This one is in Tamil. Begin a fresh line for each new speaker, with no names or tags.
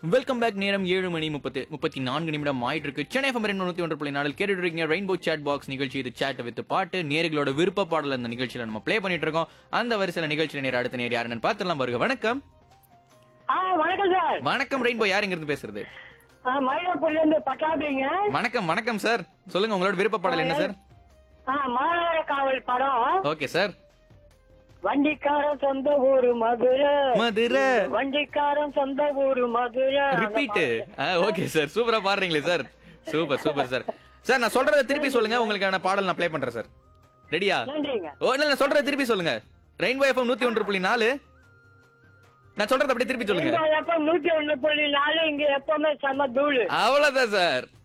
வெல்கம் பேக் நேரம் ஏழு மணி முப்பத்து முப்பத்தி நான்கு நிமிடம் ஆயிட்டு இருக்கு சென்னை எஃப்எம் தொண்ணூத்தி ஒன்று புள்ளி நாலு கேட்டுட்டு இருக்கீங்க ரெயின்போ சேட் பாக்ஸ் நிகழ்ச்சி இது சேட் வித் பாட்டு நேர்களோட விருப்ப பாடல் அந்த நிகழ்ச்சியில நம்ம ப்ளே பண்ணிட்டு இருக்கோம் அந்த வரிசையில நிகழ்ச்சியில நேர அடுத்த நேர் யாருன்னு பார்த்துலாம் வருக வணக்கம்
ஆ வணக்கம் சார்
வணக்கம் ரெயின்போ யாருங்க இருந்து பேசுறது
ஆ மயிலாப்பூர்ல இருந்து பட்டாபிங்க
வணக்கம் வணக்கம் சார் சொல்லுங்க உங்களோட விருப்ப பாடல் என்ன சார்
ஆ மாநகர காவல் படம்
ஓகே சார்
வண்டிக்காரன் சொந்த ஊரு மதுரை
மதுரை
வண்டிக்காரன் சொந்த ஊரு மதுரை
ரிப்பீட் ஓகே சார் சூப்பரா பாடுறீங்களே sir super super sir sir நான் சொல்றத திருப்பி சொல்லுங்க உங்களுக்கான பாடல் நான் ப்ளே பண்றேன் சார் ரெடியா
நன்றிங்க
ஓ இல்ல நான் சொல்றத திருப்பி சொல்லுங்க ரெயின்போ எஃப்எம் நூத்தி ஒன்று புள்ளி நாலு நான் சொல்றத அப்படியே திருப்பி சொல்லுங்க
எப்ப நூத்தி ஒண்ணு புள்ளி நாலு இங்க எப்பவுமே செம தூளு
அவ்வளவுதான் சார்